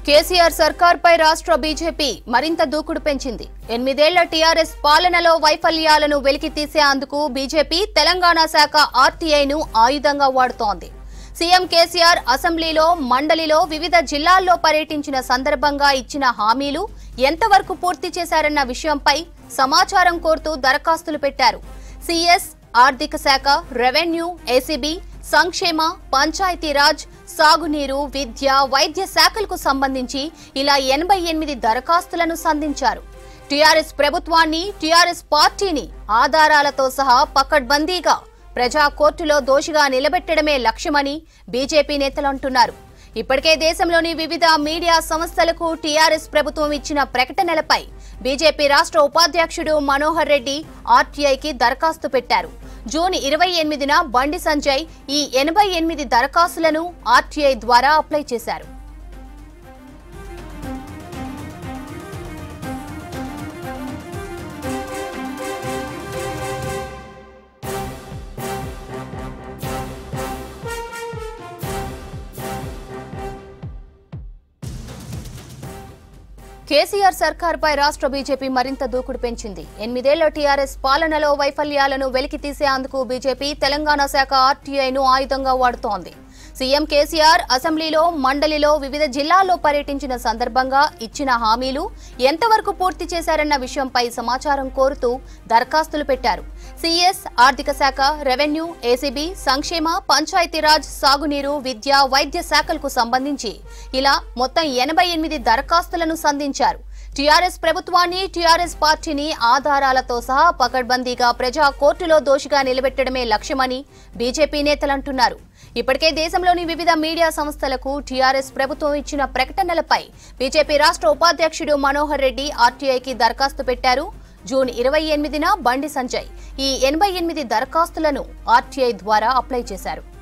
కేసీఆర్ సర్కార్పై రాష్ట్ర బీజేపీ మరింత దూకుడు పెంచింది ఎనిమిదేళ్ల టీఆర్ఎస్ పాలనలో వైఫల్యాలను వెలికి తీసేందుకు బీజేపీ తెలంగాణ శాఖ ఆర్టీఐను ఆయుధంగా వాడుతోంది సీఎం కేసీఆర్ అసెంబ్లీలో మండలిలో వివిధ జిల్లాల్లో పర్యటించిన సందర్భంగా ఇచ్చిన హామీలు ఎంతవరకు పూర్తి చేశారన్న విషయంపై సమాచారం కోరుతూ దరఖాస్తులు పెట్టారు సీఎస్ ఆర్థిక శాఖ రెవెన్యూ ఏసీబీ సంక్షేమ పంచాయతీరాజ్ సాగునీరు విద్య వైద్య శాఖలకు సంబంధించి ఇలా ఎనభై ఎనిమిది దరఖాస్తులను సంధించారు టీఆర్ఎస్ ప్రభుత్వాన్ని టీఆర్ఎస్ పార్టీని ఆధారాలతో సహా పకడ్బందీగా ప్రజా కోర్టులో దోషిగా నిలబెట్టడమే లక్ష్యమని బీజేపీ నేతలు అంటున్నారు ఇప్పటికే దేశంలోని వివిధ మీడియా సంస్థలకు టీఆర్ఎస్ ప్రభుత్వం ఇచ్చిన ప్రకటనలపై బీజేపీ రాష్ట్ర ఉపాధ్యక్షుడు మనోహర్ రెడ్డి ఆర్టీఐకి దరఖాస్తు పెట్టారు జూన్ ఇరవై ఎనిమిదిన బండి సంజయ్ ఈ ఎనభై ఎనిమిది దరఖాస్తులను ఆర్టీఐ ద్వారా అప్లై చేశారు కేసీఆర్ సర్కార్పై రాష్ట్ర బీజేపీ మరింత దూకుడు పెంచింది ఎనిమిదేళ్ల టీఆర్ఎస్ పాలనలో వైఫల్యాలను వెలికి తీసేందుకు బీజేపీ తెలంగాణ శాఖ ఆర్టీఐను ఆయుధంగా వాడుతోంది సీఎం కేసీఆర్ అసెంబ్లీలో మండలిలో వివిధ జిల్లాల్లో పర్యటించిన సందర్భంగా ఇచ్చిన హామీలు ఎంతవరకు పూర్తి చేశారన్న విషయంపై సమాచారం కోరుతూ దరఖాస్తులు పెట్టారు సీఎస్ ఆర్థిక శాఖ రెవెన్యూ ఏసీబీ సంక్షేమ పంచాయతీరాజ్ సాగునీరు విద్య వైద్య శాఖలకు సంబంధించి ఇలా మొత్తం ఎనభై ఎనిమిది దరఖాస్తులను సంధించారు టీఆర్ఎస్ ప్రభుత్వాన్ని టీఆర్ఎస్ పార్టీని ఆధారాలతో సహా పకడ్బందీగా ప్రజా కోర్టులో దోషిగా నిలబెట్టడమే లక్ష్యమని బీజేపీ నేతలు అంటున్నారు ఇప్పటికే దేశంలోని వివిధ మీడియా సంస్థలకు టీఆర్ఎస్ ప్రభుత్వం ఇచ్చిన ప్రకటనలపై బీజేపీ రాష్ట్ర ఉపాధ్యక్షుడు మనోహర్ రెడ్డి ఆర్టీఐకి దరఖాస్తు పెట్టారు జూన్ ఇరవై ఎనిమిదిన బండి సంజయ్ ఈ ఎనభై ఎనిమిది దరఖాస్తులను ఆర్టీఐ ద్వారా అప్లై చేశారు